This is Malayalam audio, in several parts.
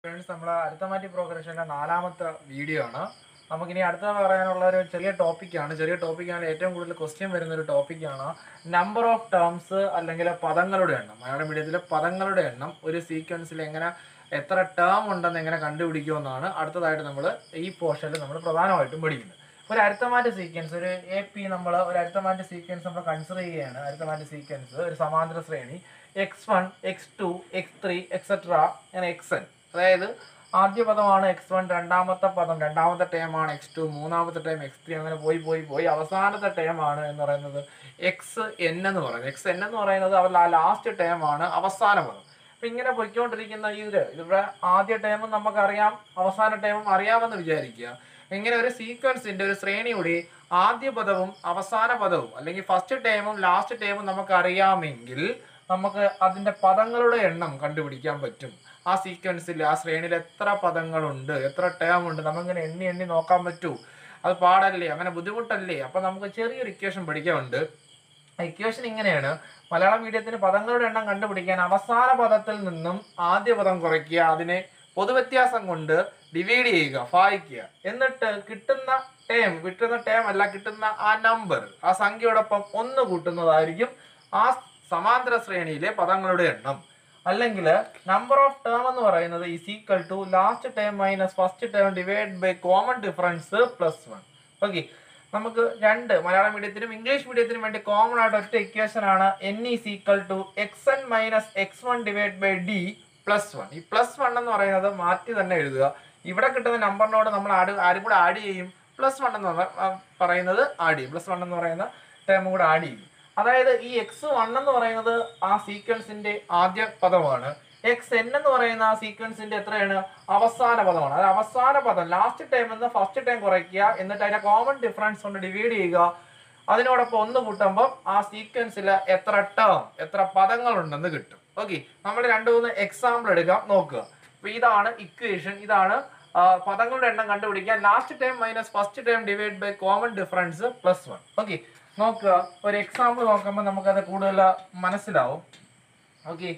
ഫ്രണ്ട്സ് നമ്മൾ അരിത്തമാറ്റിക് പ്രോഗ്രഷൻ്റെ നാലാമത്തെ വീഡിയോ ആണ് നമുക്കിനി അടുത്ത പറയാനുള്ള ഒരു ചെറിയ ടോപ്പിക്കാണ് ചെറിയ ടോപ്പിക്കാണ് ഏറ്റവും കൂടുതൽ ക്വസ്റ്റ്യൻ വരുന്ന ഒരു ടോപ്പിക്കാണ് നമ്പർ ഓഫ് ടേംസ് അല്ലെങ്കിൽ പദങ്ങളുടെ എണ്ണം മലയാളം മീഡിയത്തിലെ പദങ്ങളുടെ എണ്ണം ഒരു സീക്വൻസിൽ എങ്ങനെ എത്ര ടേം ഉണ്ടെന്ന് എങ്ങനെ കണ്ടുപിടിക്കുമെന്നാണ് അടുത്തതായിട്ട് നമ്മൾ ഈ പോർഷനിൽ നമ്മൾ പ്രധാനമായിട്ടും പഠിക്കുന്നത് ഒരു അരിത്തമാറ്റ് സീക്വൻസ് ഒരു എ പി നമ്മൾ ഒരു അരിത്തമാറ്റ് സീക്വൻസ് നമ്മൾ കൺസിഡർ ചെയ്യുകയാണ് അരിത്തമാറ്റ് സീക്വൻസ് ഒരു സമാന്തര ശ്രേണി x one x two x three etcetera അങ്ങനെ എക്സ് എൻ അതായത് ആദ്യ പദമാണ് എക്സ് വൺ രണ്ടാമത്തെ പദം രണ്ടാമത്തെ ടേം ആണ് എക്സ് ടു മൂന്നാമത്തെ ടൈം എക്സ് ത്രീ അങ്ങനെ പോയി പോയി പോയി അവസാനത്തെ ടേം ആണ് എന്ന് പറയുന്നത് എക്സ് എൻ എന്ന് പറയുന്നത് എക്സ് എൻ എന്ന് പറയുന്നത് അവരുടെ ആ ലാസ്റ്റ് ടേം ആണ് അവസാന പദം അപ്പൊ ഇങ്ങനെ പൊയ്ക്കൊണ്ടിരിക്കുന്ന ഇതില് ഇവിടെ ആദ്യ ടേമും നമുക്കറിയാം അവസാന ടേമും അറിയാമെന്ന് വിചാരിക്കുക ഇങ്ങനെ ഒരു സീക്വൻസിന്റെ ഒരു ശ്രേണിയുടെ ആദ്യ പദവും അവസാന പദവും അല്ലെങ്കിൽ ഫസ്റ്റ് ടേമും ലാസ്റ്റ് ടേമും നമുക്ക് അറിയാമെങ്കിൽ നമുക്ക് അതിന്റെ പദങ്ങളുടെ എണ്ണം കണ്ടുപിടിക്കാൻ പറ്റും ആ സീക്വൻസിൽ ആ ശ്രേണിയിൽ എത്ര പദങ്ങളുണ്ട് എത്ര ടേം ഉണ്ട് നമുക്കിങ്ങനെ എണ്ണി എണ്ണി നോക്കാൻ പറ്റൂ അത് പാടല്ലേ അങ്ങനെ ബുദ്ധിമുട്ടല്ലേ അപ്പൊ നമുക്ക് ചെറിയൊരു ഇക്വേഷൻ പഠിക്കാനുണ്ട് ഇക്വേഷൻ ഇങ്ങനെയാണ് മലയാളം മീഡിയത്തിന് പദങ്ങളുടെ എണ്ണം കണ്ടുപിടിക്കാൻ അവസാന പദത്തിൽ നിന്നും ആദ്യ പദം കുറയ്ക്കുക അതിനെ പൊതുവ്യത്യാസം കൊണ്ട് ഡിവൈഡ് ചെയ്യുക ഭാഗിക്കുക എന്നിട്ട് കിട്ടുന്ന ടേം കിട്ടുന്ന ടേം അല്ല കിട്ടുന്ന ആ നമ്പർ ആ സംഖ്യയോടൊപ്പം ഒന്ന് കൂട്ടുന്നതായിരിക്കും ആ സമാന്തര ശ്രേണിയിലെ പദങ്ങളുടെ എണ്ണം അല്ലെങ്കിൽ നമ്പർ ഓഫ് ടേം എന്ന് പറയുന്നത് is equal to last term minus first term divide by common difference plus one okay നമുക്ക് രണ്ട് മലയാളം മീഡിയത്തിനും ഇംഗ്ലീഷ് മീഡിയത്തിനും വേണ്ടി കോമൺ ആയിട്ട് ഒറ്റ ഇക്വേഷൻ ആണ് n is equal to x n minus x one divide by d plus one ഈ പ്ലസ് വൺ എന്ന് പറയുന്നത് മാറ്റി തന്നെ എഴുതുക ഇവിടെ കിട്ടുന്ന നമ്പറിനോട് നമ്മൾ ആഡ് ആരും കൂടെ ആഡ് ചെയ്യും പ്ലസ് വൺ എന്ന് പറ- ആ, പറയുന്നത് ആഡ് ചെയ്യും പ്ലസ് വൺ എന്ന് പറയുന്ന ടേമും കൂടെ ആഡ് ചെയ്യും അതായത് ഈ എക്സ് വൺ എന്ന് പറയുന്നത് ആ സീക്വൻസിന്റെ ആദ്യ പദമാണ് എക്സ് എൻ എന്ന് പറയുന്ന ആ സീക്വൻസിന്റെ എത്രയാണ് അവസാന പദമാണ് അത് അവസാന പദം ലാസ്റ്റ് ടൈം എന്ന് ഫസ്റ്റ് ടൈം കുറയ്ക്കുക എന്നിട്ട് അതിന്റെ കോമൺ ഡിഫറൻസ് കൊണ്ട് ഡിവൈഡ് ചെയ്യുക അതിനോടൊപ്പം ഒന്ന് കൂട്ടുമ്പോൾ ആ സീക്വൻസിൽ എത്ര ടേം എത്ര പദങ്ങൾ ഉണ്ടെന്ന് കിട്ടും ഓക്കെ നമ്മൾ രണ്ട് മൂന്ന് എക്സാമ്പിൾ എടുക്കാം നോക്കുക അപ്പൊ ഇതാണ് ഇക്വേഷൻ ഇതാണ് ആ, പദങ്ങളുടെ എണ്ണം കണ്ടുപിടിക്കാൻ last time minus first time divide by common difference plus one okay നോക്കുക ഒരു എക്സാമ്പിൾ നോക്കുമ്പോൾ നമുക്കത് കൂടുതൽ മനസ്സിലാവും ഓക്കെ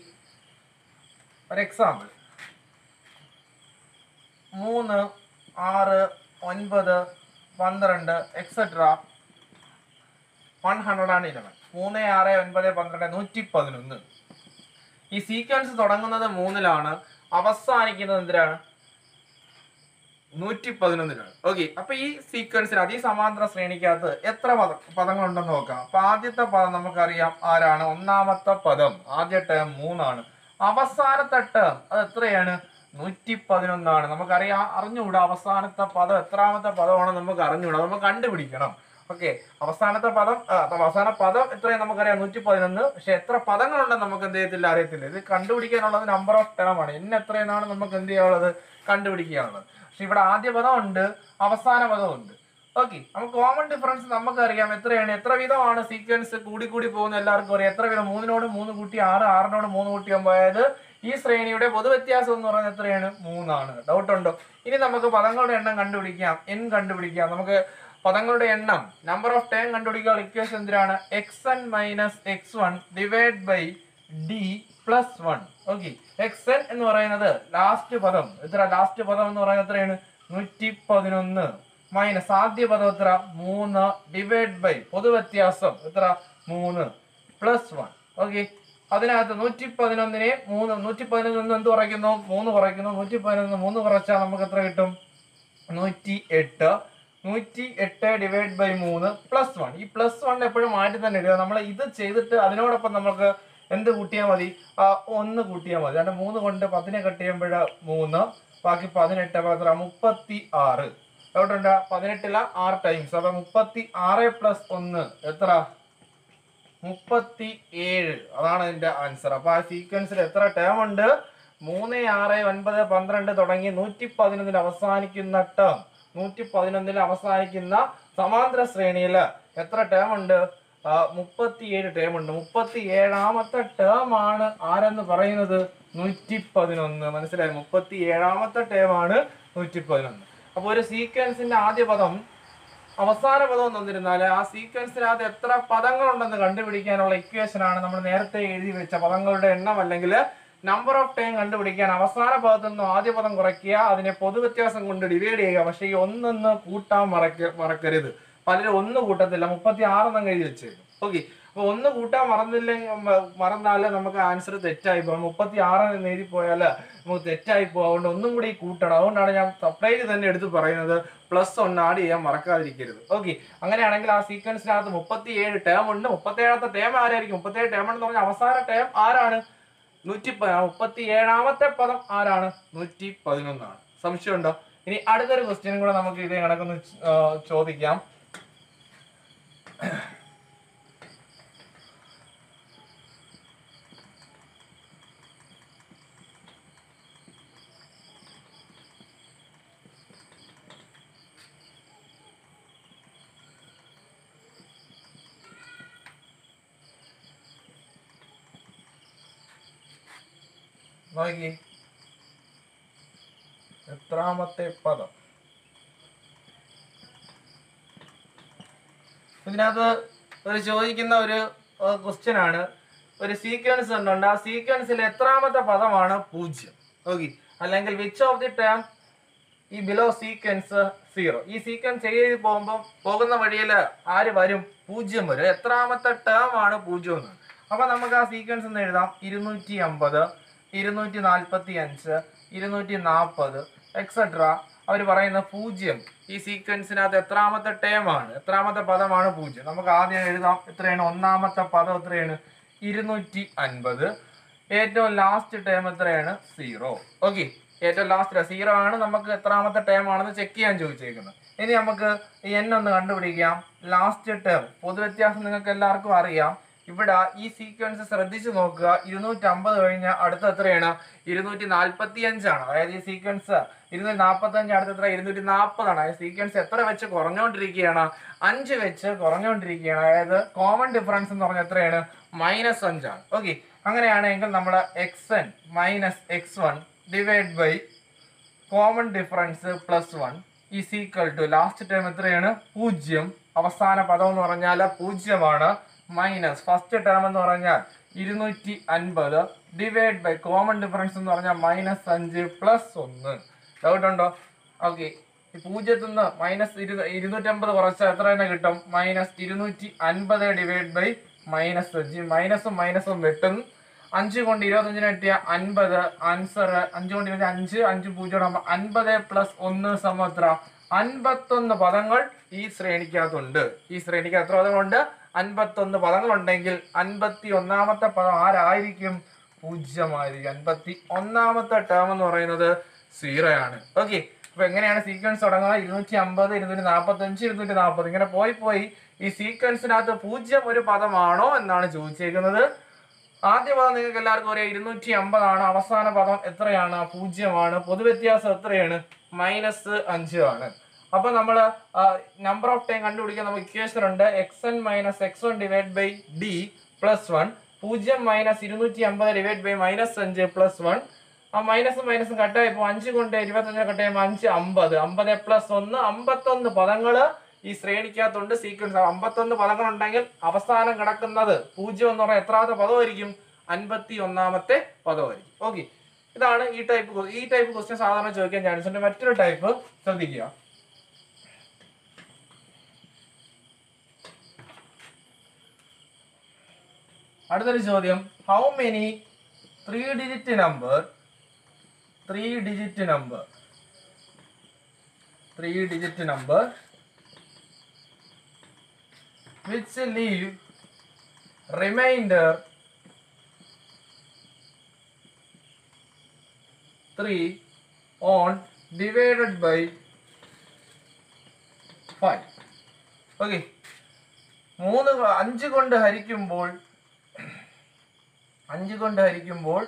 ഒരു എക്സാമ്പിൾ മൂന്ന് ആറ് ഒൻപത് പന്ത്രണ്ട് etcetera one hundred and eleven മൂന്ന് ആറ് ഒൻപത് പന്ത്രണ്ട് നൂറ്റി പതിനൊന്ന് ഈ സീക്വൻസ് തുടങ്ങുന്നത് മൂന്നിലാണ് അവസാനിക്കുന്നത് എന്തിനാണ് നൂറ്റി പതിനൊന്നിലാണ് ഓക്കെ അപ്പൊ ഈ സീക്വൻസിൽ അതീ സമാന്തര ശ്രേണിക്കകത്ത് എത്ര പദ പദങ്ങളുണ്ടെന്ന് നോക്കാം അപ്പൊ ആദ്യത്തെ പദം നമുക്കറിയാം ആരാണ് ഒന്നാമത്തെ പദം ആദ്യ ടേം മൂന്നാണ് അവസാനത്തെ ടേം അത് എത്രയാണ് നൂറ്റി പതിനൊന്നാണ് നമുക്കറിയാം അറിഞ്ഞുകൂടാ അവസാനത്തെ പദം എത്രാമത്തെ പദമാണ് നമുക്ക് അറിഞ്ഞുകൂടാ നമുക്ക് കണ്ടുപിടിക്കണം ഓക്കെ അവസാനത്തെ പദം ആ, അവസാന പദം എത്രയാണ് നമുക്കറിയാം നൂറ്റി പതിനൊന്ന് പക്ഷെ എത്ര പദങ്ങളുണ്ടെന്ന് നമുക്ക് എന്ത് ചെയ്യത്തില്ല അറിയത്തില്ല ഇത് കണ്ടുപിടിക്കാനുള്ളത് നമ്പർ ഓഫ് ടേം ആണ് എന്നെ എത്രയെന്നാണ് നമുക്ക് എന്ത് ചെയ്യാനുള്ളത് കണ്ടുപിടിക്കാനുള്ളത് പക്ഷെ ഇവിടെ ആദ്യ പദം ഉണ്ട് അവസാന പദം ഉണ്ട് ഓക്കെ നമുക്ക് കോമൺ ഡിഫറൻസ് നമുക്കറിയാം എത്രയാണ് എത്ര വിധമാണ് സീക്വൻസ് കൂടി കൂടി പോകുന്ന എല്ലാവർക്കും അറിയാം എത്ര വിധം മൂന്നിനോട് മൂന്ന് കൂട്ടി ആറ് ആറിനോട് മൂന്ന് കൂട്ടി അതായത് ഈ ശ്രേണിയുടെ പൊതുവ്യത്യാസം എന്ന് പറയുന്നത് എത്രയാണ് മൂന്നാണ് ഡൗട്ട് ഉണ്ടോ ഇനി നമുക്ക് പദങ്ങളുടെ എണ്ണം കണ്ടുപിടിക്കാം എൻ കണ്ടുപിടിക്കാം നമുക്ക് പദങ്ങളുടെ എണ്ണം നമ്പർ ഓഫ് ടേം കണ്ടുപിടിക്കാൻ ഇക്വേഷൻ എന്തിനാണ് x n minus x one divide by d plus one okay x n എന്ന് പറയുന്നത് ലാസ്റ്റ് പദം എത്ര ലാസ്റ്റ് പദം എന്ന് പറയുന്നത് എത്രയാണ് നൂറ്റി പതിനൊന്ന് മൈനസ് ആദ്യ പദം എത്ര മൂന്ന് ഡിവൈഡ് ബൈ പൊതുവ്യത്യാസം എത്ര മൂന്ന് പ്ലസ് വൺ ഓക്കെ അതിനകത്ത് നൂറ്റി പതിനൊന്നിനെ മൂന്ന് നൂറ്റി പതിനൊന്ന് എന്ത് കുറയ്ക്കുന്നു മൂന്ന് കുറയ്ക്കുന്നു നൂറ്റി പതിനൊന്ന് മൂന്ന് കുറച്ചാൽ നമുക്ക് എത്ര കിട്ടും നൂറ്റി എട്ട് നൂറ്റി എട്ട് ഡിവൈഡ് ബൈ മൂന്ന് പ്ലസ് വൺ ഈ പ്ലസ് വൺ എപ്പോഴും മാറ്റി തന്നെ ഇടുക നമ്മൾ ഇത് ചെയ്തിട്ട് അതിനോടൊപ്പം നമുക്ക് എന്ത് കൂട്ടിയാൽ മതി ആ, ഒന്ന് കൂട്ടിയാൽ മതി കാരണം മൂന്ന് കൊണ്ട് പതിനെ കട്ട് ചെയ്യുമ്പോൾ മൂന്ന് ബാക്കി പതിനെട്ട് അപ്പൊ എത്ര മുപ്പത്തി ആറ് എവിടെ പതിനെട്ടില ആറ് ടൈംസ് അപ്പൊ മുപ്പത്തി ആറ് പ്ലസ് ഒന്ന് എത്ര മുപ്പത്തി ഏഴ് അതാണ് അതിന്റെ ആൻസർ അപ്പൊ ആ സീക്വൻസിൽ എത്ര ടേം ഉണ്ട് മൂന്ന് ആറ് ഒൻപത് പന്ത്രണ്ട് തുടങ്ങി നൂറ്റി പതിനൊന്നിൽ അവസാനിക്കുന്ന ടേം നൂറ്റി പതിനൊന്നിൽ അവസാനിക്കുന്ന സമാന്തര ശ്രേണിയിൽ എത്ര ടേം ഉണ്ട് മുപ്പത്തിയേഴ് ടേം ഉണ്ട് മുപ്പത്തി ഏഴാമത്തെ ടേം ആണ് ആരെന്ന് പറയുന്നത് നൂറ്റി പതിനൊന്ന് മനസ്സിലായി മുപ്പത്തി ഏഴാമത്തെ ടേം ആണ് നൂറ്റി പതിനൊന്ന് അപ്പൊ ഒരു സീക്വൻസിന്റെ ആദ്യ പദം അവസാന പദം തന്നിരുന്നാൽ ആ സീക്വൻസിനകത്ത് എത്ര പദങ്ങളുണ്ടെന്ന് കണ്ടുപിടിക്കാനുള്ള ഇക്വേഷൻ ആണ് നമ്മൾ നേരത്തെ എഴുതി വെച്ച പദങ്ങളുടെ എണ്ണം അല്ലെങ്കിൽ നമ്പർ ഓഫ് ടൈം കണ്ടുപിടിക്കാൻ അവസാന പദത്തിൽ നിന്നും ആദ്യ പദം കുറയ്ക്കുക അതിനെ പൊതുവ്യത്യാസം കൊണ്ട് ഡിവൈഡ് ചെയ്യുക പക്ഷേ ഈ ഒന്നൊന്ന് കൂട്ടാൻ മറക്ക മറക്കരുത് പലരും ഒന്ന് കൂട്ടത്തില്ല മുപ്പത്തി ആറെണ്ണം എഴുതി വെച്ചേക്കും ഓക്കെ അപ്പൊ ഒന്ന് കൂട്ടാൻ മറന്നില്ലെങ്കിൽ മറന്നാൽ നമുക്ക് ആൻസർ തെറ്റായി പോകും മുപ്പത്തി ആറ് എന്ന് എഴുതി പോയാൽ നമുക്ക് തെറ്റായി പോകും അതുകൊണ്ട് ഒന്നും കൂടി കൂട്ടണം അതുകൊണ്ടാണ് ഞാൻ സെപ്പറേറ്റ് തന്നെ എടുത്ത് പറയുന്നത് പ്ലസ് ഒന്ന് ആഡ് ചെയ്യാൻ മറക്കാതിരിക്കരുത് ഓക്കെ അങ്ങനെയാണെങ്കിൽ ആ സീക്വൻസിനകത്ത് മുപ്പത്തി ഏഴ് ടേം ഉണ്ട് മുപ്പത്തി ഏഴാമത്തെ ടേം ആരായിരിക്കും മുപ്പത്തി ഏഴ് ടേം എന്ന് പറഞ്ഞാൽ അവസാന ടേം ആരാണ് നൂറ്റി മുപ്പത്തി ഏഴാമത്തെ പദം ആരാണ് നൂറ്റി പതിനൊന്നാണ് സംശയമുണ്ടോ ഇനി അടുത്തൊരു ക്വസ്റ്റ്യൻ കൂടെ നമുക്ക് ഇതേ കണക്കൊന്ന് ച- ആ, ചോദിക്കാം നോക്കി എത്രാമത്തെ പദം ഇതിനകത്ത് ഒരു ചോദിക്കുന്ന ഒരു ക്വസ്റ്റ്യൻ ആണ് ഒരു സീക്വൻസ് ഉണ്ട് ആ സീക്വൻസിൽ എത്രാമത്തെ പദമാണ് പൂജ്യം ഓക്കെ അല്ലെങ്കിൽ വിച്ച് ഓഫ് ദി ടേം ഈ ബിലോ സീക്വൻസ് സീറോ ഈ സീക്വൻസ് എഴുതി പോകുമ്പോൾ പോകുന്ന വഴിയിൽ ആര് വരും പൂജ്യം വരും എത്രാമത്തെ ടേം ആണ് പൂജ്യം എന്ന് അപ്പൊ നമുക്ക് ആ സീക്വൻസ് എന്ന് എഴുതാം ഇരുന്നൂറ്റി അമ്പത് ഇരുന്നൂറ്റി നാൽപ്പത്തി അഞ്ച് ഇരുന്നൂറ്റി നാൽപ്പത് എക്സെട്ര അവർ പറയുന്ന പൂജ്യം ഈ സീക്വൻസിനകത്ത് എത്രാമത്തെ ടേം ആണ് എത്രാമത്തെ പദമാണ് പൂജ്യം നമുക്ക് ആദ്യം എഴുതാം എത്രയാണ് ഒന്നാമത്തെ പദം എത്രയാണ് ഇരുന്നൂറ്റി അൻപത് ഏറ്റവും ലാസ്റ്റ് ടേം എത്രയാണ് സീറോ ഓക്കെ ഏറ്റവും ലാസ്റ്റ് സീറോ ആണ് നമുക്ക് എത്രാമത്തെ ടേം ആണെന്ന് ചെക്ക് ചെയ്യാൻ ചോദിച്ചേക്കുന്നത് ഇനി നമുക്ക് എൻ ഒന്ന് കണ്ടുപിടിക്കാം ലാസ്റ്റ് ടേം പൊതുവ്യത്യാസം നിങ്ങൾക്ക് എല്ലാവർക്കും അറിയാം ഇവിടെ ഈ സീക്വൻസ് ശ്രദ്ധിച്ചു നോക്കുക ഇരുന്നൂറ്റി അമ്പത് കഴിഞ്ഞാൽ അടുത്ത എത്രയാണ് ഇരുന്നൂറ്റി നാൽപ്പത്തി അഞ്ചാണ് അതായത് ഈ സീക്വൻസ് ഇരുന്നൂറ്റി നാൽപ്പത്തി അഞ്ച് അടുത്ത എത്ര ഇരുന്നൂറ്റി നാൽപ്പതാണ് അതായത് സീക്വൻസ് എത്ര വെച്ച് കുറഞ്ഞുകൊണ്ടിരിക്കുകയാണ് അഞ്ച് വെച്ച് കുറഞ്ഞുകൊണ്ടിരിക്കുകയാണ് അതായത് കോമൺ ഡിഫറൻസ് എന്ന് പറഞ്ഞാൽ എത്രയാണ് മൈനസ് അഞ്ചാണ് ഓക്കെ അങ്ങനെയാണെങ്കിൽ നമ്മൾ x n minus x one divide by common difference plus one is equal to last time എത്രയാണ് പൂജ്യം അവസാന പദം എന്ന് പറഞ്ഞാൽ പൂജ്യമാണ് മൈനസ് ഫസ്റ്റ് ടേം എന്ന് പറഞ്ഞാൽ ഇരുന്നൂറ്റി അൻപത് ഡിവൈഡ് ബൈ കോമൺ ഡിഫറൻസ് എന്ന് പറഞ്ഞാൽ മൈനസ് അഞ്ച് പ്ലസ് ഒന്ന് ഡൗട്ട് ഉണ്ടോ ഓക്കെ ഈ പൂജ്യത്തിൽ നിന്ന് മൈനസ് ഇരു ഇരുന്നൂറ്റമ്പത് കുറച്ചാൽ എത്ര തന്നെ കിട്ടും മൈനസ് ഇരുന്നൂറ്റി അൻപത് ഡിവൈഡ് ബൈ മൈനസ് അഞ്ച് മൈനസും മൈനസും വെട്ടും അഞ്ച് കൊണ്ട് ഇരുപത്തഞ്ചിന് കിട്ടിയ അൻപത് ആൻസർ അഞ്ച് കൊണ്ട് ഇരുപത്തി അഞ്ച് അഞ്ച് പൂജ്യം ആകുമ്പോൾ അൻപത് പ്ലസ് ഒന്ന് സമം എത്ര അൻപത്തൊന്ന് പദങ്ങൾ ഈ ശ്രേണിക്കകത്തുണ്ട് ഈ ശ്രേണിക്ക് എത്ര പദങ്ങളുണ്ട് അൻപത്തൊന്ന് പദങ്ങളുണ്ടെങ്കിൽ അൻപത്തി ഒന്നാമത്തെ പദം ആരായിരിക്കും പൂജ്യമായിരിക്കും അൻപത്തി ഒന്നാമത്തെ ടേം എന്ന് പറയുന്നത് സീറോ ആണ് ഓക്കെ അപ്പൊ എങ്ങനെയാണ് സീക്വൻസ് തുടങ്ങുന്നത് ഇരുന്നൂറ്റി അമ്പത് ഇരുന്നൂറ്റി നാൽപ്പത്തി അഞ്ച് ഇരുന്നൂറ്റി നാൽപ്പത് ഇങ്ങനെ പോയി പോയി ഈ സീക്വൻസിനകത്ത് പൂജ്യം ഒരു പദമാണോ എന്നാണ് ചോദിച്ചേക്കുന്നത് ആദ്യ പദം നിങ്ങൾക്ക് എല്ലാവർക്കും അറിയാം ഇരുന്നൂറ്റി അമ്പതാണ് അവസാന പദം എത്രയാണ് പൂജ്യമാണ് പൊതുവ്യത്യാസം എത്രയാണ് മൈനസ് അഞ്ച് ആണ് അപ്പൊ നമ്മൾ നമ്പർ ഓഫ് ടൈം കണ്ടുപിടിക്കാൻ നമുക്ക് ഇക്വേഷൻ ഉണ്ട് x n minus x one divide by d plus one പൂജ്യം മൈനസ് ഇരുന്നൂറ്റി അമ്പത് ഡിവൈഡ് ബൈ മൈനസ് അഞ്ച് പ്ലസ് വൺ ആ മൈനസും മൈനസും കട്ടായപ്പോൾ അഞ്ച് കൊണ്ട് ഇരുപത്തഞ്ച് കട്ടായപ്പോൾ അഞ്ച് അമ്പത് അമ്പത് പ്ലസ് ഒന്ന് അമ്പത്തൊന്ന് പദങ്ങള് ഈ ശ്രേണിക്കകത്തുണ്ട് സീക്വൻസ് അമ്പത്തൊന്ന് പദങ്ങൾ ഉണ്ടെങ്കിൽ അവസാനം കിടക്കുന്നത് പൂജ്യം എന്ന് പറഞ്ഞാൽ എത്രാമത്തെ പദമായിരിക്കും അൻപത്തി ഒന്നാമത്തെ പദമായിരിക്കും ഓക്കെ ഇതാണ് ഈ ടൈപ്പ് ഈ ടൈപ്പ് ക്വസ്റ്റ്യൻ സാധാരണ ചോദിക്കാൻ ചാൻസ് ഉണ്ട് മറ്റൊരു ടൈപ്പ് ശ്രദ്ധിക്കുക അടുത്തൊരു ചോദ്യം how many three digit number three digit number three digit number which leave remainder 3 on divided by 5 okay മൂന്ന് കൊ- അഞ്ച് കൊണ്ട് ഹരിക്കുമ്പോൾ അഞ്ച് കൊണ്ട് ഹരിക്കുമ്പോൾ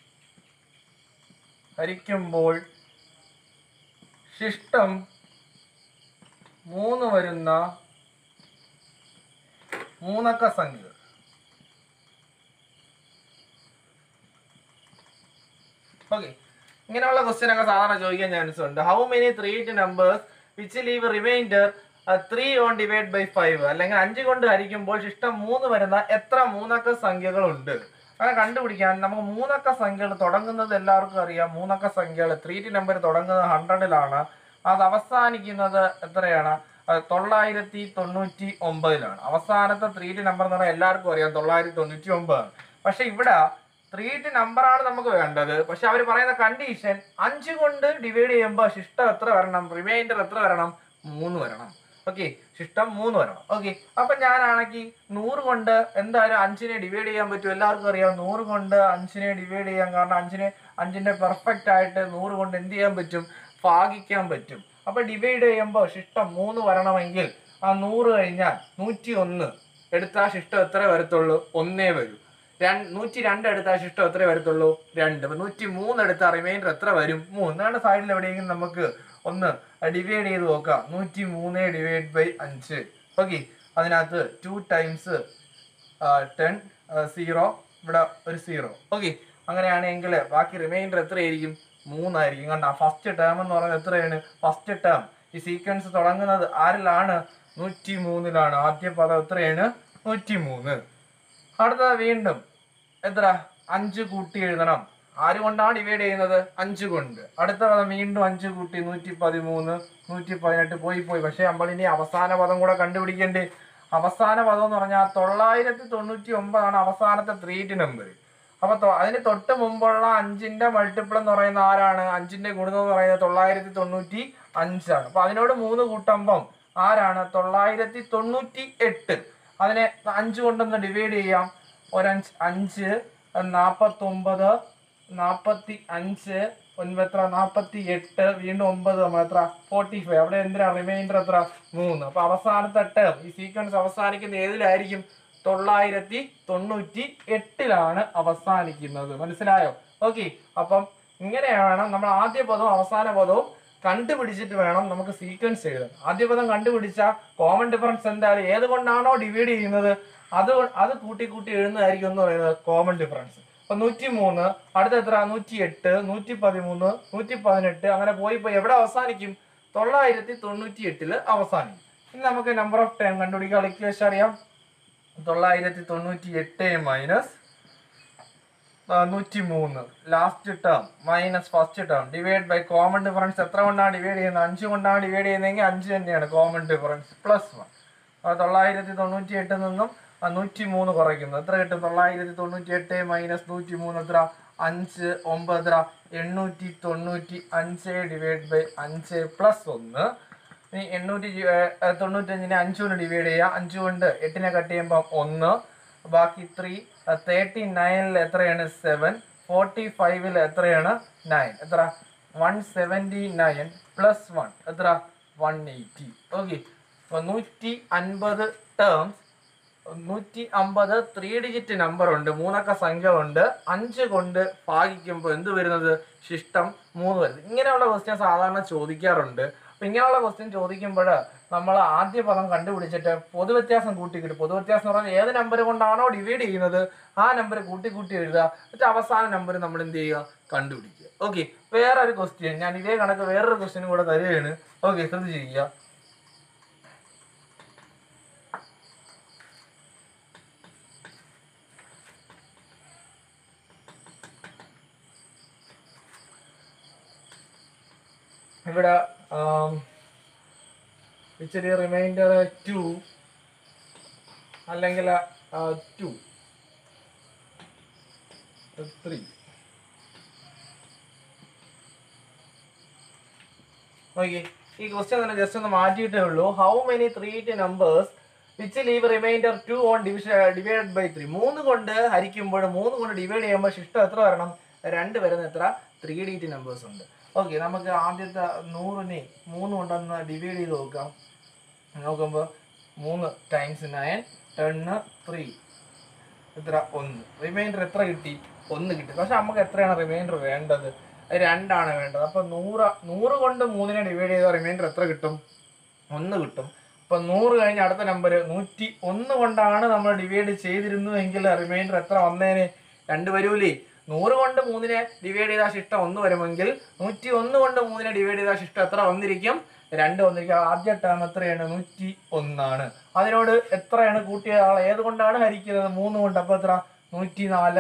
ഹരിക്കുമ്പോൾ ശിഷ്ടം മൂന്ന് വരുന്ന മൂന്നക്ക സംഖ്യകൾ ഓക്കെ ഇങ്ങനെയുള്ള ക്വസ്റ്റ്യൻ ഒക്കെ സാധാരണ ചോദിക്കാൻ ചാൻസ് ഉണ്ട് how many three numbers which leave remainder three on divide by five അല്ലെങ്കിൽ അഞ്ച് കൊണ്ട് ഹരിക്കുമ്പോൾ ശിഷ്ടം മൂന്ന് വരുന്ന എത്ര മൂന്നക്ക സംഖ്യകളുണ്ട് അങ്ങനെ കണ്ടുപിടിക്കാൻ നമുക്ക് മൂന്നക്ക സംഖ്യകൾ തുടങ്ങുന്നത് എല്ലാവർക്കും അറിയാം മൂന്നക്ക സംഖ്യകൾ ത്രീ ടി നമ്പർ തുടങ്ങുന്നത് ഹൺഡ്രഡിലാണ് അത് അവസാനിക്കുന്നത് എത്രയാണ് അത് തൊള്ളായിരത്തി തൊണ്ണൂറ്റി ഒമ്പതിലാണ് അവസാനത്തെ ത്രീ ടി നമ്പർ എന്ന് പറഞ്ഞാൽ എല്ലാവർക്കും അറിയാം തൊള്ളായിരത്തി തൊണ്ണൂറ്റി ഒമ്പതാണ് പക്ഷെ ഇവിടെ ത്രീ ടി നമ്പറാണ് നമുക്ക് വേണ്ടത് പക്ഷെ അവർ പറയുന്ന കണ്ടീഷൻ അഞ്ച് കൊണ്ട് ഡിവൈഡ് ചെയ്യുമ്പോൾ ശിഷ്ടം എത്ര വരണം റിമൈൻഡർ എത്ര വരണം മൂന്ന് വരണം ഓക്കെ ശിഷ്ടം മൂന്ന് വരണം ഓക്കെ അപ്പൊ ഞാനാണെങ്കിൽ നൂറ് കൊണ്ട് എന്തായാലും അഞ്ചിനെ ഡിവൈഡ് ചെയ്യാൻ പറ്റും എല്ലാവർക്കും അറിയാം നൂറ് കൊണ്ട് അഞ്ചിനെ ഡിവൈഡ് ചെയ്യാൻ കാരണം അഞ്ചിനെ അഞ്ചിന്റെ പെർഫെക്റ്റ് ആയിട്ട് നൂറ് കൊണ്ട് എന്ത് ചെയ്യാൻ പറ്റും ഭാഗിക്കാൻ പറ്റും അപ്പൊ ഡിവൈഡ് ചെയ്യുമ്പോൾ ശിഷ്ടം മൂന്ന് വരണമെങ്കിൽ ആ നൂറ് കഴിഞ്ഞാൽ നൂറ്റി ഒന്ന് എടുത്താൽ ശിഷ്ടം എത്ര വരത്തുള്ളൂ ഒന്നേ വരൂ രണ്ട് നൂറ്റി രണ്ട് എടുത്താൽ ശിഷ്ടം എത്ര വരത്തുള്ളൂ രണ്ട് അപ്പൊ നൂറ്റി മൂന്ന് എടുത്താൽ റിമൈൻഡർ എത്ര വരും മൂന്നാണ് സൈഡിൽ എവിടെയെങ്കിലും നമുക്ക് ഒന്ന് ഡിവൈഡ് ചെയ്ത് നോക്കാം നൂറ്റി മൂന്ന് ഡിവൈഡ് ബൈ അഞ്ച് ഓക്കെ അതിനകത്ത് ടു ടൈംസ് ടെൻ സീറോ ഇവിടെ ഒരു സീറോ ഓക്കെ അങ്ങനെയാണെങ്കിൽ ബാക്കി റിമൈൻഡർ എത്രയായിരിക്കും മൂന്നായിരിക്കും കണ്ട ഫസ്റ്റ് ടേം എന്ന് പറയുന്നത് എത്രയാണ് ഫസ്റ്റ് ടേം ഈ സീക്വൻസ് തുടങ്ങുന്നത് ആരിലാണ് നൂറ്റി മൂന്നിലാണ് ആദ്യ പദം എത്രയാണ് നൂറ്റി മൂന്ന് അടുത്തത് വീണ്ടും എത്ര അഞ്ച് കൂട്ടി എഴുതണം ആര് കൊണ്ടാണ് ഡിവൈഡ് ചെയ്യുന്നത് അഞ്ച് കൊണ്ട് അടുത്ത പദം വീണ്ടും അഞ്ച് കൂട്ടി നൂറ്റി പതിമൂന്ന് നൂറ്റി പതിനെട്ട് പോയി പോയി പക്ഷെ നമ്മൾ ഇനി അവസാന പദം കൂടെ കണ്ടുപിടിക്കണ്ടേ അവസാന പദം എന്ന് പറഞ്ഞാൽ തൊള്ളായിരത്തി തൊണ്ണൂറ്റി ഒമ്പതാണ് അവസാനത്തെ ത്രീറ്റ് നമ്പർ അപ്പൊ തൊ- അതിന് തൊട്ട് മുമ്പുള്ള അഞ്ചിന്റെ മൾട്ടിപ്പിൾ എന്ന് പറയുന്ന ആരാണ് അഞ്ചിന്റെ ഗുണിതം എന്ന് പറയുന്നത് തൊള്ളായിരത്തി തൊണ്ണൂറ്റി അഞ്ചാണ് അപ്പൊ അതിനോട് മൂന്ന് കൂട്ടുമ്പം ആരാണ് തൊള്ളായിരത്തി തൊണ്ണൂറ്റി എട്ട് അതിനെ അഞ്ച് കൊണ്ടൊന്ന് ഡിവൈഡ് ചെയ്യാം ഒരഞ്ച് അഞ്ച് നാപ്പത്തൊമ്പത് നാപ്പത്തി അഞ്ച് ഒൻപത് എത്ര നാപ്പത്തി എട്ട് വീണ്ടും ഒമ്പത് നമ്മൾ എത്ര ഫോർട്ടി ഫൈവ് അവിടെ എന്തിനാ റിമൈൻഡർ എത്ര മൂന്ന് അപ്പൊ അവസാനത്തെ ടേം ഈ സീക്വൻസ് അവസാനിക്കുന്ന ഏതിലായിരിക്കും തൊള്ളായിരത്തി തൊണ്ണൂറ്റി എട്ടിലാണ് അവസാനിക്കുന്നത് മനസ്സിലായോ ഓക്കെ അപ്പം ഇങ്ങനെയാണ് നമ്മൾ ആദ്യ പദവും അവസാന പദവും കണ്ടുപിടിച്ചിട്ട് വേണം നമുക്ക് സീക്വൻസ് എഴുതാൻ ആദ്യ പദം കണ്ടുപിടിച്ച കോമൺ ഡിഫറൻസ് എന്തായാലും ഏത് കൊണ്ടാണോ ഡിവൈഡ് ചെയ്യുന്നത് അത് കൊ- അത് കൂട്ടി കൂട്ടി എഴുതുന്നതായിരിക്കും എന്ന് പറയുന്നത് കോമൺ ഡിഫറൻസ് അപ്പൊ നൂറ്റി മൂന്ന് അടുത്ത എത്ര നൂറ്റി എട്ട് നൂറ്റി പതിമൂന്ന് നൂറ്റി പതിനെട്ട് അങ്ങനെ പോയി പോയി എവിടെ അവസാനിക്കും തൊള്ളായിരത്തി തൊണ്ണൂറ്റി എട്ടില് അവസാനിക്കും ഇനി നമുക്ക് നമ്പർ ഓഫ് ടൈം കണ്ടുപിടിക്കാൻ ഇക്വേഷൻ അറിയാം തൊള്ളായിരത്തി തൊണ്ണൂറ്റി എട്ട് മൈനസ് നൂറ്റി മൂന്ന് last term minus first term divide by common difference എത്ര കൊണ്ടാണ് ഡിവൈഡ് ചെയ്യുന്നത് അഞ്ച് കൊണ്ടാണ് ഡിവൈഡ് ചെയ്യുന്നതെങ്കിൽ അഞ്ച് തന്നെയാണ് കോമൺ ഡിഫറൻസ് പ്ലസ് വൺ തൊള്ളായിരത്തി തൊണ്ണൂറ്റി എട്ടിൽ നിന്നും ആ നൂറ്റി മൂന്ന് കുറയ്ക്കുന്നു എത്ര കിട്ടും തൊള്ളായിരത്തി തൊണ്ണൂറ്റി എട്ട് മൈനസ് നൂറ്റി മൂന്ന് എത്ര അഞ്ച് ഒമ്പത് എത്ര എണ്ണൂറ്റി തൊണ്ണൂറ്റി അഞ്ച് ഡിവൈഡ് ബൈ അഞ്ച് പ്ലസ് ഒന്ന് ഇനി എണ്ണൂറ്റി ജി- ഏ, ഏ, തൊണ്ണൂറ്റഞ്ചിനെ അഞ്ച് കൊണ്ട് ഡിവൈഡ് ചെയ്യുക അഞ്ച് കൊണ്ട് എട്ടിനെ കട്ട് ചെയ്യുമ്പോൾ ഒന്ന് ബാക്കി ത്രീ തേർട്ടി നയനിൽ എത്രയാണ് സെവൻ ഫോർട്ടി ഫൈവിൽ എത്രയാണ് നയൻ എത്ര one seventy nine plus one എത്ര വൺ എയ്റ്റി ഓക്കെ അപ്പോൾ നൂറ്റി അൻപത് ടേംസ് നൂറ്റി അമ്പത് ത്രീ ഡിജിറ്റ് നമ്പർ ഉണ്ട് മൂന്നക്ക സംഖ്യകളുണ്ട് അഞ്ച് കൊണ്ട് ഭാഗിക്കുമ്പോൾ എന്ത് വരുന്നത് ശിഷ്ടം മൂന്ന് വരുന്നത് ഇങ്ങനെയുള്ള ക്വസ്റ്റ്യൻ സാധാരണ ചോദിക്കാറുണ്ട് അപ്പൊ ഇങ്ങനെയുള്ള ക്വസ്റ്റ്യൻ ചോദിക്കുമ്പോൾ നമ്മൾ ആദ്യ പദം കണ്ടുപിടിച്ചിട്ട് പൊതുവ്യത്യാസം കൂട്ടി കിട്ടും പൊതുവ്യത്യാസം എന്ന് പറഞ്ഞാൽ ഏത് നമ്പർ കൊണ്ടാണോ ഡിവൈഡ് ചെയ്യുന്നത് ആ നമ്പർ കൂട്ടി കൂട്ടി എഴുതുക എന്നിട്ട് അവസാന നമ്പർ നമ്മൾ എന്ത് ചെയ്യുക കണ്ടുപിടിക്കുക ഓക്കെ വേറെ ഒരു ക്വസ്റ്റ്യൻ ഞാൻ ഇതേ കണക്ക് വേറൊരു ക്വസ്റ്റ്യൻ കൂടെ തരികയാണ് ഓക്കെ ശ്രദ്ധിച്ചിരിക്കുക ഇവിടെ ഇച്ചിരി റിമൈൻഡർ ടു അല്ലെങ്കിൽ ടു ത്രീ ഓക്കെ ഈ ക്വസ്റ്റ്യൻ തന്നെ ജസ്റ്റ് ഒന്ന് മാറ്റിയിട്ടേ ഉള്ളൂ how many three T numbers which leave remainder two on division divide by three മൂന്ന് കൊണ്ട് ഹരിക്കുമ്പോൾ മൂന്ന് കൊണ്ട് ഡിവൈഡ് ചെയ്യുമ്പോൾ ശിഷ്ടം എത്ര വരണം രണ്ട് വരുന്ന എത്ര ത്രീ ഡി ടി നമ്പേഴ്സ് ഉണ്ട് ഓക്കെ നമുക്ക് ആദ്യത്തെ നൂറിനെ മൂന്ന് കൊണ്ടൊന്ന് ഡിവൈഡ് ചെയ്ത് നോക്കാം നോക്കുമ്പോൾ മൂന്ന് ടൈംസ് നയൻ ടെണ്ണ് ത്രീ എത്ര ഒന്ന് റിമൈൻഡർ എത്ര കിട്ടി ഒന്ന് കിട്ടി പക്ഷെ നമുക്ക് എത്രയാണ് റിമൈൻഡർ വേണ്ടത് അത് രണ്ടാണ് വേണ്ടത് അപ്പൊ നൂറ് നൂറ് കൊണ്ട് മൂന്നിനെ ഡിവൈഡ് ചെയ്താൽ റിമൈൻഡർ എത്ര കിട്ടും ഒന്ന് കിട്ടും അപ്പൊ നൂറ് കഴിഞ്ഞ അടുത്ത നമ്പർ നൂറ്റി ഒന്ന് കൊണ്ടാണ് നമ്മൾ ഡിവൈഡ് ചെയ്തിരുന്നുവെങ്കിൽ റിമൈൻഡർ എത്ര വന്നേനെ രണ്ട് വരൂലേ നൂറ് കൊണ്ട് മൂന്നിനെ ഡിവൈഡ് ചെയ്താൽ ശിഷ്ടം ഒന്ന് വരുമെങ്കിൽ നൂറ്റി ഒന്ന് കൊണ്ട് മൂന്നിനെ ഡിവൈഡ് ചെയ്താൽ ശിഷ്ടം എത്ര വന്നിരിക്കും രണ്ട് വന്നിരിക്കും ആദ്യ ടേം എത്രയാണ് നൂറ്റി ഒന്നാണ് അതിനോട് എത്രയാണ് കൂട്ടിയ ആൾ ഏത് കൊണ്ടാണ് ഹരിക്കുന്നത് മൂന്ന് കൊണ്ട് അപ്പൊ എത്ര നൂറ്റി നാല്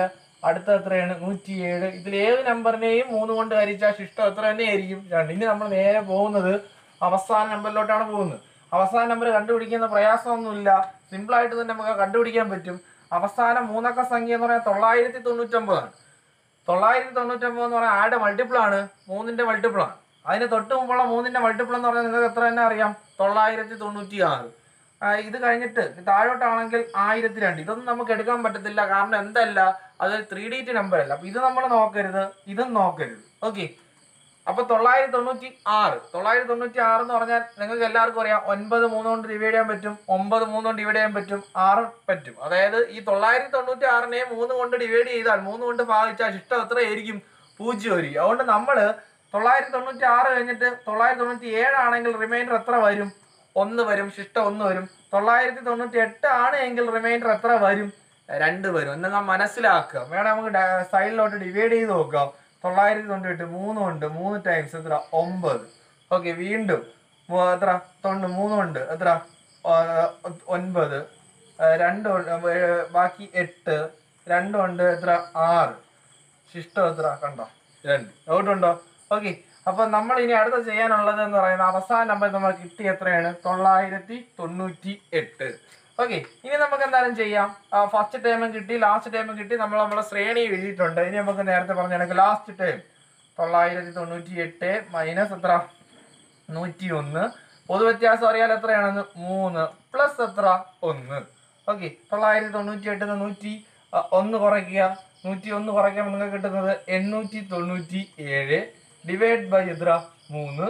അടുത്ത എത്രയാണ് നൂറ്റി ഏഴ് ഇതിൽ ഏത് നമ്പറിനെയും മൂന്ന് കൊണ്ട് ഹരിച്ചാൽ ശിഷ്ടം എത്ര തന്നെയായിരിക്കും രണ്ട് ഇനി നമ്മൾ നേരെ പോകുന്നത് അവസാന നമ്പറിലോട്ടാണ് പോകുന്നത് അവസാന നമ്പർ കണ്ടുപിടിക്കുന്ന പ്രയാസമൊന്നുമില്ല സിമ്പിൾ ആയിട്ട് തന്നെ നമുക്ക് കണ്ടുപിടിക്കാൻ പറ്റും അവസാന മൂന്നക്ക സംഖ്യ എന്ന് പറയുന്നത് തൊള്ളായിരത്തി തൊണ്ണൂറ്റൊമ്പതാണ് തൊള്ളായിരത്തി തൊണ്ണൂറ്റൊമ്പത് എന്ന് പറഞ്ഞാൽ ആരുടെ മൾട്ടിപ്പിൾ ആണ് മൂന്നിന്റെ മൾട്ടിപ്പിൾ ആണ് അതിന് തൊട്ട് മുമ്പുള്ള മൂന്നിന്റെ മൾട്ടിപ്പിൾ എന്ന് പറഞ്ഞാൽ നിങ്ങൾക്ക് എത്ര തന്നെ അറിയാം തൊള്ളായിരത്തി തൊണ്ണൂറ്റി ആറ് ആ, ഇത് കഴിഞ്ഞിട്ട് താഴോട്ടാണെങ്കിൽ ആയിരത്തി രണ്ട് ഇതൊന്നും നമുക്ക് എടുക്കാൻ പറ്റത്തില്ല കാരണം എന്തല്ല അത് ത്രീ ഡിറ്റ് നമ്പർ അല്ല അപ്പൊ ഇത് നമ്മൾ നോക്കരുത് ഇതും നോക്കരുത് ഓക്കെ അപ്പൊ തൊള്ളായിരത്തി തൊണ്ണൂറ്റി ആറ് തൊള്ളായിരത്തി തൊണ്ണൂറ്റി ആറ് എന്ന് പറഞ്ഞാൽ നിങ്ങൾക്ക് എല്ലാവർക്കും അറിയാം ഒൻപത് മൂന്ന് കൊണ്ട് ഡിവൈഡ് ചെയ്യാൻ പറ്റും ഒമ്പത് മൂന്ന് കൊണ്ട് ഡിവൈഡ് ചെയ്യാൻ പറ്റും ആറ് പറ്റും അതായത് ഈ തൊള്ളായിരത്തി തൊണ്ണൂറ്റി ആറിനെ മൂന്ന് കൊണ്ട് ഡിവൈഡ് ചെയ്താൽ മൂന്ന് കൊണ്ട് ഭാഗിച്ചാൽ ശിഷ്ടം എത്രയായിരിക്കും പൂജ്യം ആയിരിക്കും അതുകൊണ്ട് നമ്മൾ തൊള്ളായിരത്തി തൊണ്ണൂറ്റി ആറ് കഴിഞ്ഞിട്ട് തൊള്ളായിരത്തി തൊണ്ണൂറ്റി ഏഴാണെങ്കിൽ റിമൈൻഡർ എത്ര വരും ഒന്ന് വരും ശിഷ്ടം ഒന്ന് വരും തൊള്ളായിരത്തി തൊണ്ണൂറ്റി എട്ട് ആണ് എങ്കിൽ റിമൈൻഡർ എത്ര വരും രണ്ട് വരും എന്ന് മനസ്സിലാക്കുക വേണം നമുക്ക് സൈഡിലോട്ട് ഡിവൈഡ് ചെയ്ത് നോക്കാം തൊള്ളായിരത്തി തൊണ്ണൂറ്റി എട്ട് മൂന്നും ഉണ്ട് മൂന്ന് ടൈംസ് എത്ര ഒമ്പത് ഓക്കെ വീണ്ടും മൂ- എത്ര തൊണ്ണൂ മൂന്നുണ്ട് എത്ര ആ, ഒൻപത് ആ, രണ്ട് ഉണ്ട്, ഏ, ബാക്കി എട്ട് രണ്ടുണ്ട് എത്ര ആറ് ശിഷ്ടം എത്ര കണ്ടോ രണ്ട് ഡൗട്ട് ഉണ്ടോ ഓക്കെ അപ്പൊ നമ്മൾ ഇനി അടുത്ത ചെയ്യാനുള്ളത് എന്ന് പറയുന്നത് അവസാന നമ്പർ നമ്മൾ കിട്ടി എത്രയാണ് തൊള്ളായിരത്തി തൊണ്ണൂറ്റി എട്ട് ഓക്കെ ഇനി നമുക്ക് എന്തായാലും ചെയ്യാം ഫസ്റ്റ് ടൈമും കിട്ടി ലാസ്റ്റ് ടൈമും കിട്ടി നമ്മൾ നമ്മളെ ശ്രേണി എഴുതിയിട്ടുണ്ട് ഇനി നമുക്ക് നേരത്തെ പറഞ്ഞ കണക്ക് ലാസ്റ്റ് ടൈം തൊള്ളായിരത്തി തൊണ്ണൂറ്റി എട്ട് മൈനസ് എത്ര നൂറ്റി ഒന്ന് പൊതുവ്യത്യാസം അറിയാൻ എത്രയാണെന്ന് മൂന്ന് പ്ലസ് എത്ര ഒന്ന് ഓക്കെ തൊള്ളായിരത്തി തൊണ്ണൂറ്റി എട്ടിന് നൂറ്റി ആ, ഒന്ന് കുറയ്ക്കുക നൂറ്റി ഒന്ന് കുറയ്ക്കുമ്പോൾ നിങ്ങൾക്ക് കിട്ടുന്നത് എണ്ണൂറ്റി തൊണ്ണൂറ്റി ഏഴ് ഡിവൈഡ് ബൈ എത്ര മൂന്ന്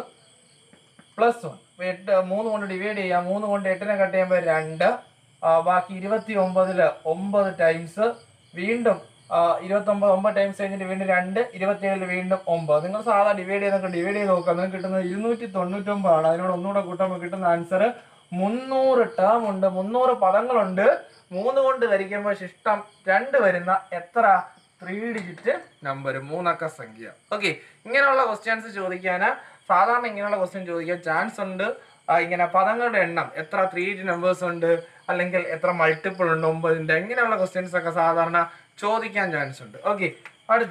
പ്ലസ് വൺ എട്ട് മൂന്ന് കൊണ്ട് ഡിവൈഡ് ചെയ്യാം മൂന്ന് കൊണ്ട് എട്ടിനെ കട്ട് ചെയ്യുമ്പോൾ രണ്ട് ആ, ബാക്കി ഇരുപത്തി ഒമ്പതില് ഒമ്പത് ടൈംസ് വീണ്ടും ഇരുപത്തി ഒമ്പത് ഒമ്പത് ടൈംസ് കഴിഞ്ഞിട്ട് വീണ്ടും രണ്ട് ഇരുപത്തിയേഴില് വീണ്ടും ഒമ്പത് നിങ്ങൾ സാധാ ഡിവൈഡ് ചെയ്തൊക്കെ ഡിവൈഡ് ചെയ്ത് നോക്കുക നിങ്ങൾക്ക് കിട്ടുന്നത് ഇരുന്നൂറ്റി തൊണ്ണൂറ്റൊമ്പതാണ് അതിനോട് ഒന്നുകൂടെ കൂട്ടുമ്പോൾ കിട്ടുന്ന ആൻസർ മുന്നൂറ് ടേം ഉണ്ട് മുന്നൂറ് പദങ്ങളുണ്ട് മൂന്ന് കൊണ്ട് ഹരിക്കുമ്പോൾ ശിഷ്ടം രണ്ട് വരുന്ന എത്ര ത്രീ ഡിജിറ്റ് നമ്പർ മൂന്നക്ക സംഖ്യ ഓക്കെ ഇങ്ങനെയുള്ള ക്വസ്റ്റ്യൻസ് ചോദിക്കാൻ സാധാരണ ഇങ്ങനെയുള്ള ക്വസ്റ്റ്യൻ ചോദിക്കാൻ ചാൻസ് ഉണ്ട് ആ, ഇങ്ങനെ പദങ്ങളുടെ എണ്ണം എത്ര ത്രീ ഡിജിറ്റ് നമ്പേഴ്സ് ഉണ്ട് അല്ലെങ്കിൽ എത്ര മൾട്ടിപ്പിൾ ഉണ്ട് ഒമ്പതിന്റെ ഇങ്ങനെയുള്ള ക്വസ്റ്റ്യൻസ് ഒക്കെ സാധാരണ ചോദിക്കാൻ ചാൻസ് ഉണ്ട് ഓക്കെ അടുത്ത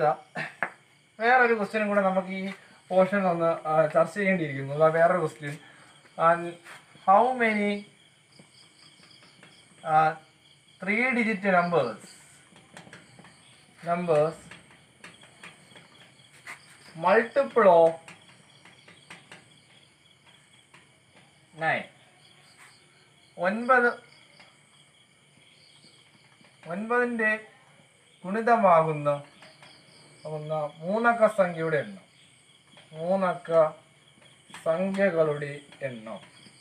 വേറൊരു ക്വസ്റ്റ്യനും കൂടെ നമുക്ക് ഈ പോർഷൻ ഒന്ന് ആ, ചർച്ച ചെയ്യേണ്ടിയിരിക്കുന്നു അതാ വേറൊരു question how many three digit numbers numbers multiple of 9 ഒൻപത് ഒൻപതിൻ്റെ ഗുണിതമാകുന്ന ആകുന്ന മൂന്നക്ക സംഖ്യയുടെ എണ്ണം മൂന്നക്ക സംഖ്യകളുടെ എണ്ണം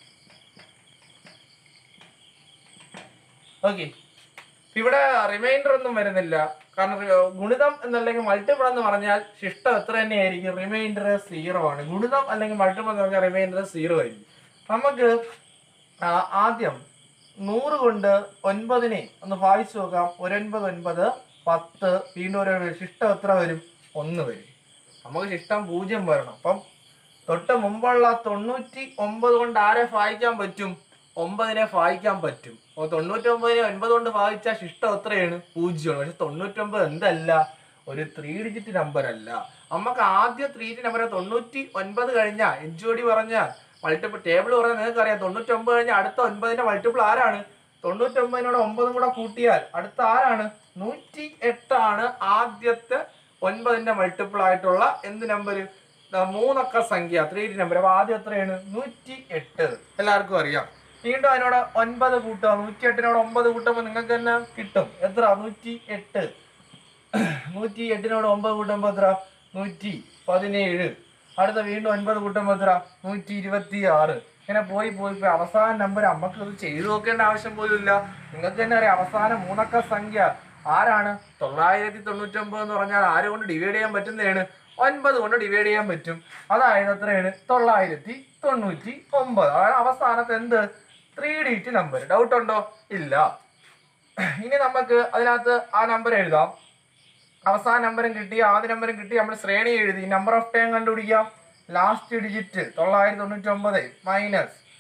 ഓക്കെ ഇവിടെ റിമൈൻഡർ ഒന്നും വരുന്നില്ല കാരണം റി- ഗുണിതം എന്നല്ലെങ്കിൽ മൾട്ടിപ്പിൾ എന്ന് പറഞ്ഞാൽ ശിഷ്ടം എത്ര തന്നെയായിരിക്കും റിമൈൻഡർ സീറോ ആണ് ഗുണിതം അല്ലെങ്കിൽ മൾട്ടിപ്പിൾ എന്ന് പറഞ്ഞാൽ റിമൈൻഡർ സീറോ ആയിരിക്കും നമുക്ക് ആ, ആദ്യം നൂറ് കൊണ്ട് ഒൻപതിനെ ഒന്ന് വായിച്ചു നോക്കാം ഒരൊൻപത് ഒൻപത് പത്ത് വീണ്ടും ഒരു ശിഷ്ടം എത്ര വരും ഒന്ന് വരും നമുക്ക് ശിഷ്ടം പൂജ്യം വരണം അപ്പം തൊട്ട് മുമ്പുള്ള തൊണ്ണൂറ്റി ഒമ്പത് കൊണ്ട് ആരെ വായിക്കാൻ പറ്റും ഒമ്പതിനെ വായിക്കാൻ പറ്റും അപ്പോൾ തൊണ്ണൂറ്റി ഒമ്പതിനെ ഒൻപത് കൊണ്ട് വായിച്ചാൽ ശിഷ്ടം എത്രയാണ് പൂജ്യമാണ് പക്ഷെ തൊണ്ണൂറ്റൊമ്പത് എന്തല്ല ഒരു ത്രീ ഡിജിറ്റ് നമ്പർ അല്ല നമുക്ക് ആദ്യ ത്രീ ഡിജിറ്റ് നമ്പർ തൊണ്ണൂറ്റി ഒൻപത് കഴിഞ്ഞാൽ എച്ച് ഒ ഡി പറഞ്ഞാൽ മൾട്ടിപ്പിൾ ടേബിൾ പറഞ്ഞാൽ നിങ്ങൾക്ക് അറിയാം തൊണ്ണൂറ്റൊമ്പത് കഴിഞ്ഞാൽ അടുത്ത ഒൻപതിന്റെ മൾട്ടിപ്പിൾ ആരാണ് തൊണ്ണൂറ്റൊമ്പതിനോട് ഒമ്പതും കൂടെ കൂട്ടിയാൽ അടുത്ത ആരാണ് നൂറ്റി എട്ടാണ് ആദ്യത്തെ ഒൻപതിന്റെ മൾട്ടിപ്പിൾ ആയിട്ടുള്ള എന്ത് നമ്പർ മൂന്നക്ക സംഖ്യ ത്രീ ഡി നമ്പർ അപ്പൊ ആദ്യം എത്രയാണ് നൂറ്റി എട്ട് എല്ലാവർക്കും അറിയാം വീണ്ടും അതിനോട് ഒൻപത് കൂട്ടുക നൂറ്റി എട്ടിനോട് ഒമ്പത് കൂട്ടുമ്പോൾ നിങ്ങൾക്ക് തന്നെ കിട്ടും എത്ര നൂറ്റി എട്ട് നൂറ്റി എട്ടിനോട് ഒമ്പത് കൂട്ടുമ്പോൾ എത്ര നൂറ്റി പതിനേഴ് അടുത്ത വീണ്ടും ഒൻപത് കൂട്ടുമ്പോൾ എത്ര നൂറ്റി ഇരുപത്തി ആറ് ഇങ്ങനെ പോയി പോയി പോയി അവസാന നമ്പർ നമുക്ക് ഇത് ചെയ്തു നോക്കേണ്ട ആവശ്യം പോലും ഇല്ല നിങ്ങൾക്ക് തന്നെ അറിയാം അവസാന മൂന്നക്ക സംഖ്യ ആരാണ് തൊള്ളായിരത്തി തൊണ്ണൂറ്റൊമ്പത് എന്ന് പറഞ്ഞാൽ ആരെ കൊണ്ട് ഡിവൈഡ് ചെയ്യാൻ പറ്റുന്നതാണ് ഒൻപത് കൊണ്ട് ഡിവൈഡ് ചെയ്യാൻ പറ്റും അതായത് എത്രയാണ് തൊള്ളായിരത്തി തൊണ്ണൂറ്റി ഒമ്പത് അതാണ് അവസാനത്തെ എന്ത് ത്രീ ഡിജിറ്റ് നമ്പർ ഡൗട്ട് ഉണ്ടോ ഇല്ല ഇനി നമുക്ക് അതിനകത്ത് ആ നമ്പർ എഴുതാം അവസാന നമ്പറും കിട്ടി ആദ്യ നമ്പറും കിട്ടി നമ്മൾ ശ്രേണി എഴുതി നമ്പർ ഓഫ് ടൈം കണ്ടുപിടിക്കാം ലാസ്റ്റ് ഡിജിറ്റ് തൊള്ളായിരത്തി തൊണ്ണൂറ്റി ഒമ്പത് minus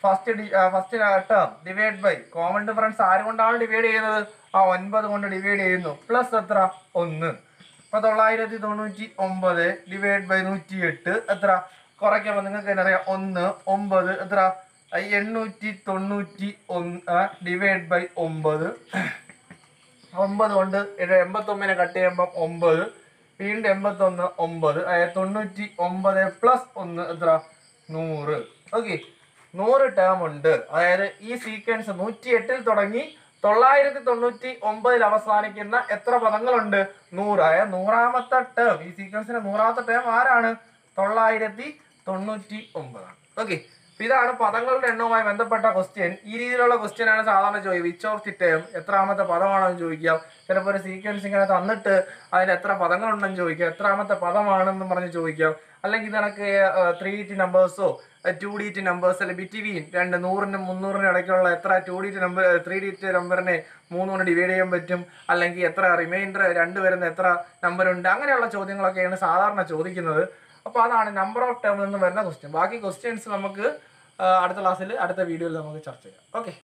first first term divide by common difference ആര് കൊണ്ടാണ് ഡിവൈഡ് ചെയ്യുന്നത് ആ ഒൻപത് കൊണ്ട് ഡിവൈഡ് ചെയ്യുന്നു പ്ലസ് എത്ര ഒന്ന് അപ്പൊ തൊള്ളായിരത്തി തൊണ്ണൂറ്റി ഒമ്പത് ഡിവൈഡ് ബൈ നൂറ്റി എട്ട് എത്ര കുറയ്ക്കുമ്പോൾ നിങ്ങൾക്ക് തന്നെ അറിയാം ഒന്ന് ഒമ്പത് എത്ര ആ, എണ്ണൂറ്റി തൊണ്ണൂറ്റി ഒന്ന് ഡിവൈഡ് ബൈ ഒമ്പത് ഒമ്പത് കൊണ്ട് എൺപത്തി ഒമ്പതിനെ കട്ട് ചെയ്യുമ്പോൾ ഒമ്പത് വീണ്ടും എൺപത്തി ഒന്ന് ഒമ്പത് അതായത് തൊണ്ണൂറ്റി ഒമ്പത് പ്ലസ് ഒന്ന് എത്ര നൂറ് ഓക്കെ നൂറ് ടേം ഉണ്ട് അതായത് ഈ സീക്വൻസ് നൂറ്റി എട്ടിൽ തുടങ്ങി തൊള്ളായിരത്തി തൊണ്ണൂറ്റി ഒമ്പതിൽ അവസാനിക്കുന്ന എത്ര പദങ്ങളുണ്ട് നൂറ് അതായത് നൂറാമത്തെ ടേം ഈ സീക്വൻസിന്റെ നൂറാമത്തെ ടേം ആരാണ് തൊള്ളായിരത്തി തൊണ്ണൂറ്റി ഒമ്പതാണ് ഓക്കെ ഇതാണ് പദങ്ങളുടെ എണ്ണവുമായി ബന്ധപ്പെട്ട ക്വസ്റ്റ്യൻ ഈ രീതിയിലുള്ള ക്വസ്റ്റ്യൻ ആണ് സാധാരണ ചോദിക്കുക വിച്ച് ഓഫ് ദി ടേം എത്രാമത്തെ പദമാണെന്ന് ചോദിക്കാം ചിലപ്പോൾ ഒരു സീക്വൻസ് ഇങ്ങനെ തന്നിട്ട് അതിൽ എത്ര പദങ്ങളുണ്ടെന്ന് ചോദിക്കാം എത്രാമത്തെ പദമാണെന്ന് പറഞ്ഞ് ചോദിക്കാം അല്ലെങ്കിൽ ഇതണക്ക് ത്രീ ഡിറ്റ് നമ്പേഴ്സോ ടു ഡിറ്റ് നമ്പേഴ്സ് അല്ലെങ്കിൽ ബിറ്റ്വീൻ രണ്ട് നൂറിനും മുന്നൂറിനും ഇടയ്ക്കുള്ള എത്ര ടു ഡിറ്റ് നമ്പർ ത്രീ ഡിറ്റ് നമ്പറിനെ മൂന്ന് കൊണ്ട് ഡിവൈഡ് ചെയ്യാൻ പറ്റും അല്ലെങ്കിൽ എത്ര റിമൈൻഡർ രണ്ട് വരുന്ന എത്ര നമ്പർ ഉണ്ട് അങ്ങനെയുള്ള ചോദ്യങ്ങളൊക്കെയാണ് സാധാരണ ചോദിക്കുന്നത് അപ്പോൾ അതാണ് നമ്പർ ഓഫ് ടേമിൽ നിന്ന് വരുന്ന ക്വസ്റ്റ്യൻ ബാക്കി ക്വസ്റ്റ്യൻസ് നമുക്ക് ആ, അടുത്ത ക്ലാസ്സിൽ അടുത്ത വീഡിയോയിൽ നമുക്ക് ചർച്ച ചെയ്യാം ഓക്കെ